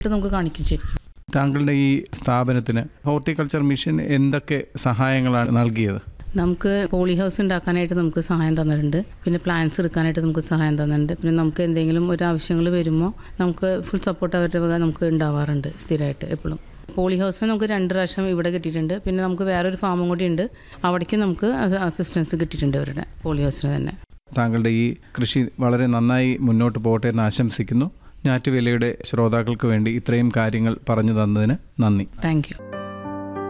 നമുക്ക് കാണിക്കും ശരിക്കും താങ്കളുടെ ഈ സ്ഥാപനത്തിന് ഹോർട്ടിക്കൾച്ചർ മിഷൻ എന്തൊക്കെ സഹായങ്ങളാണ് നൽകിയത് നമുക്ക് പോളി ഹൗസ് ഉണ്ടാക്കാനായിട്ട് നമുക്ക് സഹായം തന്നിട്ടുണ്ട് പിന്നെ പ്ലാൻസ് എടുക്കാനായിട്ട് നമുക്ക് സഹായം തന്നിട്ടുണ്ട് പിന്നെ നമുക്ക് എന്തെങ്കിലും ഒരു ആവശ്യങ്ങൾ വരുമ്പോൾ നമുക്ക് ഫുൾ സപ്പോർട്ട് അവരുടെ വക നമുക്ക് ഉണ്ടാവാറുണ്ട് സ്ഥിരമായിട്ട് എപ്പോഴും പോളി ഹൗസിന് നമുക്ക് രണ്ട് പ്രാവശ്യം ഇവിടെ കിട്ടിയിട്ടുണ്ട് പിന്നെ നമുക്ക് വേറൊരു ഫാമും കൂടി ഉണ്ട് അവിടേക്ക് നമുക്ക് അസിസ്റ്റൻസ് കിട്ടിയിട്ടുണ്ട് അവരുടെ പോളി ഹൗസിന് തന്നെ താങ്കളുടെ ഈ കൃഷി വളരെ നന്നായി മുന്നോട്ട് പോകട്ടെ എന്ന് ആശംസിക്കുന്നു ഞാറ്റുവേലയുടെ ശ്രോതാക്കൾക്ക് വേണ്ടി ഇത്രയും കാര്യങ്ങൾ പറഞ്ഞു തന്നതിന് നന്ദി താങ്ക് യു